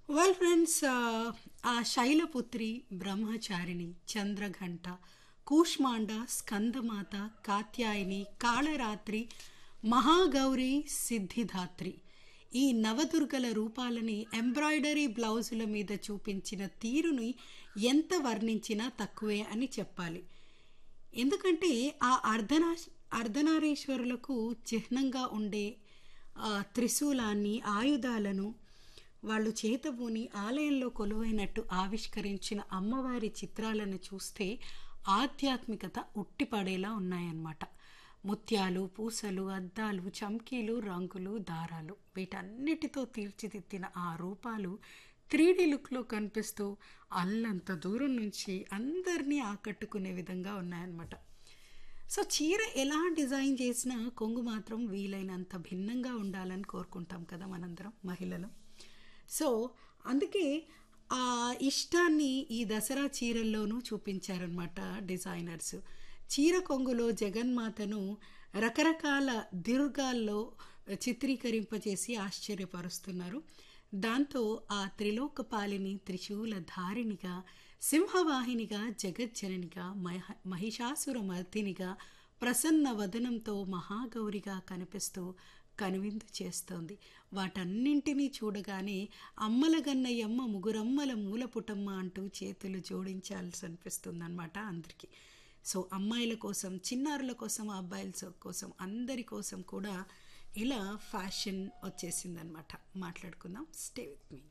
well friends ఆ శైలపుత్రి బ్రహ్మచారిణి చంద్రఘంట కూష్మాండ స్కందమాత కాత్యాయని కాళరాత్రి మహాగౌరి సిద్ధిదాత్రి ఈ నవదుర్గల రూపాలని embroidery బ్లౌజుల మీద చూపించిన తీరుని ఎంత వర్ణించినా తక్కువే అని చెప్పాలి ఎందుకంటే ఆ అర్ధనా అర్ధనారీశ్వరులకు చిహ్నంగా ఉండే ఆ త్రిశూలాన్ని ఆయుధాలను వాళ్ళు చేతబూని ఆలయంలో కొలువైనట్టు ఆవిష్కరించిన అమ్మవారి చిత్రాలను చూస్తే ఆధ్యాత్మికత ఉట్టిపడేలా ఉన్నాయన్నమాట ముత్యాలు పూసలు అద్దాలు చమ్కీలు రంగులు దారాలు వీటన్నిటితో తీర్చిదిద్దిన ఆ రూపాలు త్రీడీ లుక్లో కనిపిస్తూ అల్లంత దూరం నుంచి అందరినీ ఆకట్టుకునే విధంగా ఉన్నాయన్నమాట సో చీర ఎలా డిజైన్ చేసినా కొంగు మాత్రం వీలైనంత భిన్నంగా ఉండాలని కోరుకుంటాం కదా మనందరం మహిళలు సో అందుకే ఆ ఇష్టాన్ని ఈ దసరా చీరల్లోనూ చూపించారనమాట డిజైనర్స్ చీర కొంగులో జగన్మాతను రకరకాల దిర్గాల్లో చిత్రీకరింపజేసి ఆశ్చర్యపరుస్తున్నారు దాంతో ఆ త్రిలోకపాలిని త్రిశూల ధారిణిగా సింహవాహినిగా జగజ్జననిగా మహ మహిషాసుర మర్దినిగా ప్రసన్న వదనంతో మహాగౌరిగా కనిపిస్తూ కనువిందు చేస్తోంది వాటన్నింటినీ చూడగానే అమ్మలగన్నయ్యమ్మ ముగురమ్మల మూలపుటమ్మ అంటూ చేతులు జోడించాల్సి అనిపిస్తుంది అనమాట అందరికీ సో అమ్మాయిల కోసం చిన్నారుల కోసం అబ్బాయిల కోసం అందరి కోసం కూడా ఇలా ఫ్యాషన్ వచ్చేసిందనమాట మాట్లాడుకుందాం స్టే విత్ మీ